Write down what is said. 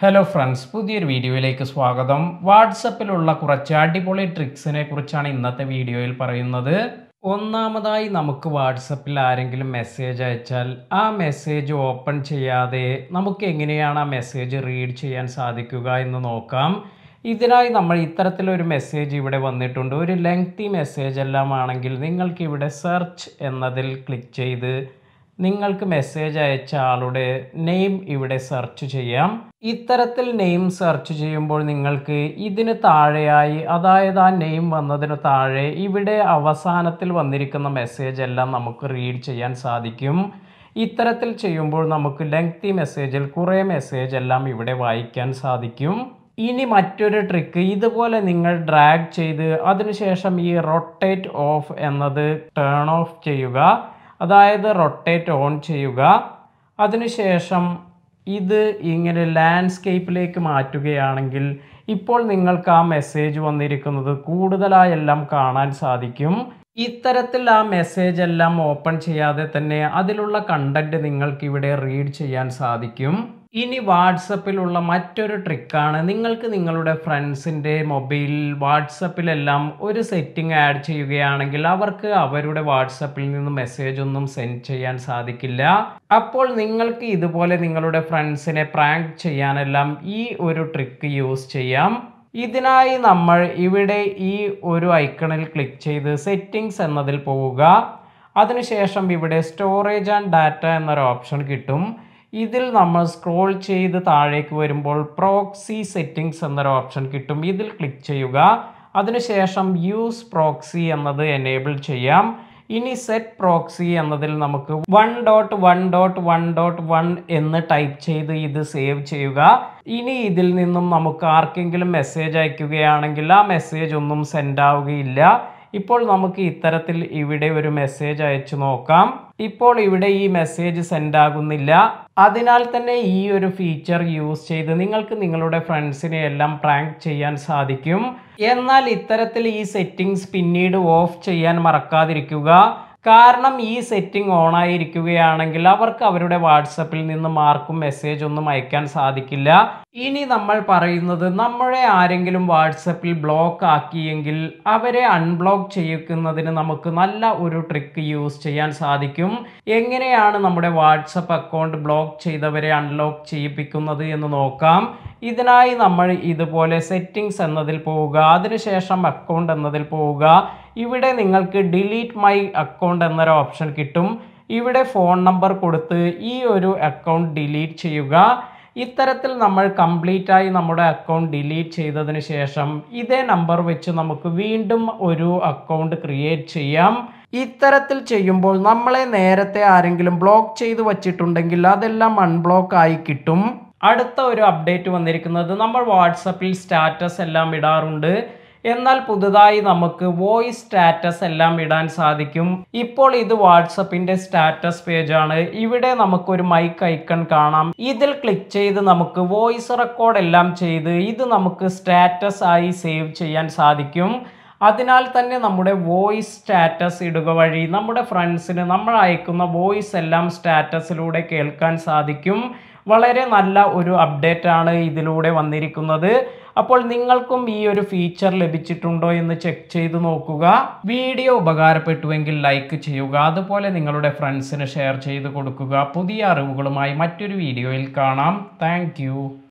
hello friends പുതിയൊരു വീഡിയോയിലേക്ക് സ്വാഗതം വാട്സപ്പിലുള്ള കുറച്ച് അടിപൊളി ട്രിക്സിനെ കുറിച്ചാണ് ഇന്നത്തെ വീഡിയോയിൽ പറയുന്നത് ഒന്നാമതായി നമുക്ക് വാട്സപ്പിൽ ആരെങ്കിലും മെസ്സേജ് അയച്ചാൽ ആ മെസ്സേജ് ഓപ്പൺ ചെയ്യാതെ നമുക്ക് എങ്ങനെയാണ് ആ മെസ്സേജ് റീഡ് ചെയ്യാൻ സാധിക്കുക എന്ന് നോക്കാം ഇതിനായി നമ്മൾ ഇത്തരത്തിലൊരു മെസ്സേജ് ഇവിടെ വന്നിട്ടുണ്ട് ഒരു ലെങ്തി മെസ്സേജ് എല്ലാം ആണെങ്കിൽ നിങ്ങൾക്ക് ഇവിടെ സെർച്ച് എന്നതിൽ ക്ലിക്ക് ചെയ്ത് നിങ്ങൾക്ക് മെസ്സേജ് അയച്ച ആളുടെ നെയിം ഇവിടെ സെർച്ച് ചെയ്യാം ഇത്തരത്തിൽ നെയിം സെർച്ച് ചെയ്യുമ്പോൾ നിങ്ങൾക്ക് ഇതിന് താഴെയായി അതായത് ആ നെയിം വന്നതിന് താഴെ ഇവിടെ അവസാനത്തിൽ വന്നിരിക്കുന്ന മെസ്സേജ് എല്ലാം നമുക്ക് റീഡ് ചെയ്യാൻ സാധിക്കും ഇത്തരത്തിൽ ചെയ്യുമ്പോൾ നമുക്ക് ലെങ്തി മെസ്സേജിൽ കുറേ മെസ്സേജ് എല്ലാം ഇവിടെ വായിക്കാൻ സാധിക്കും ഇനി മറ്റൊരു ട്രിക്ക് ഇതുപോലെ നിങ്ങൾ ഡ്രാഗ് ചെയ്ത് അതിനുശേഷം ഈ റൊട്ടേറ്റ് ഓഫ് എന്നത് ടേൺ ഓഫ് ചെയ്യുക അതായത് റൊട്ടേറ്റ് ഓൺ ചെയ്യുക അതിനുശേഷം ഇത് ഇങ്ങനെ ലാൻഡ്സ്കേപ്പിലേക്ക് മാറ്റുകയാണെങ്കിൽ ഇപ്പോൾ നിങ്ങൾക്ക് ആ മെസ്സേജ് വന്നിരിക്കുന്നത് കൂടുതലായെല്ലാം കാണാൻ സാധിക്കും ഇത്തരത്തിൽ ആ മെസ്സേജ് എല്ലാം ഓപ്പൺ ചെയ്യാതെ തന്നെ അതിലുള്ള കണ്ടന്റ് നിങ്ങൾക്ക് ഇവിടെ റീഡ് ചെയ്യാൻ സാധിക്കും ഇനി വാട്സപ്പിലുള്ള മറ്റൊരു ട്രിക്കാണ് നിങ്ങൾക്ക് നിങ്ങളുടെ ഫ്രണ്ട്സിൻ്റെ മൊബൈൽ വാട്സപ്പിലെല്ലാം ഒരു സെറ്റിംഗ് ആഡ് ചെയ്യുകയാണെങ്കിൽ അവർക്ക് അവരുടെ വാട്സപ്പിൽ നിന്ന് മെസ്സേജ് ഒന്നും സെൻഡ് ചെയ്യാൻ സാധിക്കില്ല അപ്പോൾ നിങ്ങൾക്ക് ഇതുപോലെ നിങ്ങളുടെ ഫ്രണ്ട്സിനെ പ്രാങ്ക് ചെയ്യാനെല്ലാം ഈ ഒരു ട്രിക്ക് യൂസ് ചെയ്യാം ഇതിനായി നമ്മൾ ഇവിടെ ഈ ഒരു ഐക്കണിൽ ക്ലിക്ക് ചെയ്ത് സെറ്റിംഗ്സ് എന്നതിൽ പോവുക അതിനുശേഷം ഇവിടെ സ്റ്റോറേജ് ആൻഡ് ഡാറ്റ എന്നൊരു ഓപ്ഷൻ കിട്ടും ഇതിൽ നമ്മൾ സ്ക്രോൾ ചെയ്ത് താഴേക്ക് വരുമ്പോൾ പ്രോക്സി സെറ്റിംഗ്സ് എന്നൊരു ഓപ്ഷൻ കിട്ടും ഇതിൽ ക്ലിക്ക് ചെയ്യുക അതിനുശേഷം യൂസ് പ്രോക്സി എന്നത് എനേബിൾ ചെയ്യാം ഇനി സെറ്റ് പ്രോക്സി എന്നതിൽ നമുക്ക് one dot one dot one dot one എന്ന് ടൈപ്പ് ചെയ്ത് ഇത് സേവ് ചെയ്യുക ഇനി ഇതിൽ നിന്നും നമുക്ക് ആർക്കെങ്കിലും മെസ്സേജ് അയക്കുകയാണെങ്കിൽ ആ മെസ്സേജ് ഒന്നും സെൻഡ് ആവുകയില്ല ഇപ്പോൾ നമുക്ക് ഇത്തരത്തിൽ ഇവിടെ ഒരു മെസ്സേജ് അയച്ചു നോക്കാം ഇപ്പോൾ ഇവിടെ ഈ മെസ്സേജ് സെൻഡ് ആകുന്നില്ല അതിനാൽ തന്നെ ഈ ഒരു ഫീച്ചർ യൂസ് ചെയ്ത് നിങ്ങൾക്ക് നിങ്ങളുടെ ഫ്രണ്ട്സിനെ എല്ലാം പ്രാങ്ക് ചെയ്യാൻ സാധിക്കും എന്നാൽ ഇത്തരത്തിൽ ഈ സെറ്റിംഗ്സ് പിന്നീട് ഓഫ് ചെയ്യാൻ മറക്കാതിരിക്കുക കാരണം ഈ സെറ്റിംഗ് ഓൺ ആയിരിക്കുകയാണെങ്കിൽ അവർക്ക് അവരുടെ വാട്സപ്പിൽ നിന്ന് ആർക്കും മെസ്സേജ് ഒന്നും അയക്കാൻ സാധിക്കില്ല ഇനി നമ്മൾ പറയുന്നത് നമ്മളെ ആരെങ്കിലും വാട്സപ്പിൽ ബ്ലോക്ക് ആക്കിയെങ്കിൽ അവരെ അൺബ്ലോക്ക് ചെയ്യിക്കുന്നതിന് നമുക്ക് നല്ല ഒരു ട്രിക്ക് യൂസ് ചെയ്യാൻ സാധിക്കും എങ്ങനെയാണ് നമ്മുടെ വാട്സപ്പ് അക്കൗണ്ട് ബ്ലോക്ക് ചെയ്തവരെ അൺലോക്ക് ചെയ്യിപ്പിക്കുന്നത് എന്ന് നോക്കാം ഇതിനായി നമ്മൾ ഇതുപോലെ സെറ്റിംഗ്സ് എന്നതിൽ പോവുക അതിനുശേഷം അക്കൗണ്ട് എന്നതിൽ പോവുക ഇവിടെ നിങ്ങൾക്ക് ഡിലീറ്റ് മൈ അക്കൗണ്ട് എന്നൊരു ഓപ്ഷൻ കിട്ടും ഇവിടെ ഫോൺ നമ്പർ കൊടുത്ത് ഈ ഒരു അക്കൗണ്ട് ഡിലീറ്റ് ചെയ്യുക ഇത്തരത്തിൽ നമ്മൾ കംപ്ലീറ്റ് ആയി നമ്മുടെ അക്കൗണ്ട് ഡിലീറ്റ് ചെയ്തതിന് ശേഷം ഇതേ നമ്പർ വെച്ച് നമുക്ക് വീണ്ടും ഒരു അക്കൗണ്ട് ക്രിയേറ്റ് ചെയ്യാം ഇത്തരത്തിൽ ചെയ്യുമ്പോൾ നമ്മളെ നേരത്തെ ആരെങ്കിലും ബ്ലോക്ക് ചെയ്ത് വച്ചിട്ടുണ്ടെങ്കിൽ അതെല്ലാം അൺബ്ലോക്ക് ആയി കിട്ടും അടുത്ത ഒരു അപ്ഡേറ്റ് വന്നിരിക്കുന്നത് നമ്മൾ വാട്സപ്പിൽ സ്റ്റാറ്റസ് എല്ലാം ഇടാറുണ്ട് എന്നാൽ പുതുതായി നമുക്ക് വോയിസ് സ്റ്റാറ്റസ് എല്ലാം ഇടാൻ സാധിക്കും ഇപ്പോൾ ഇത് വാട്സപ്പിന്റെ സ്റ്റാറ്റസ് പേജ് ആണ് ഇവിടെ നമുക്കൊരു മൈക്ക് ഐക്കൺ കാണാം ഇതിൽ ക്ലിക്ക് ചെയ്ത് നമുക്ക് വോയിസ് റെക്കോർഡ് എല്ലാം ചെയ്ത് ഇത് നമുക്ക് സ്റ്റാറ്റസ് ആയി സേവ് ചെയ്യാൻ സാധിക്കും അതിനാൽ തന്നെ നമ്മുടെ വോയിസ് സ്റ്റാറ്റസ് ഇടുക വഴി നമ്മുടെ ഫ്രണ്ട്സിന് നമ്മൾ അയക്കുന്ന വോയിസ് എല്ലാം സ്റ്റാറ്റസിലൂടെ കേൾക്കാൻ സാധിക്കും വളരെ നല്ല ഒരു അപ്ഡേറ്റ് ആണ് ഇതിലൂടെ വന്നിരിക്കുന്നത് അപ്പോൾ നിങ്ങൾക്കും ഈ ഒരു ഫീച്ചർ ലഭിച്ചിട്ടുണ്ടോ എന്ന് ചെക്ക് ചെയ്ത് നോക്കുക വീഡിയോ ഉപകാരപ്പെട്ടുവെങ്കിൽ ലൈക്ക് ചെയ്യുക അതുപോലെ നിങ്ങളുടെ ഫ്രണ്ട്സിന് ഷെയർ ചെയ്ത് കൊടുക്കുക പുതിയ അറിവുകളുമായി മറ്റൊരു വീഡിയോയിൽ കാണാം താങ്ക്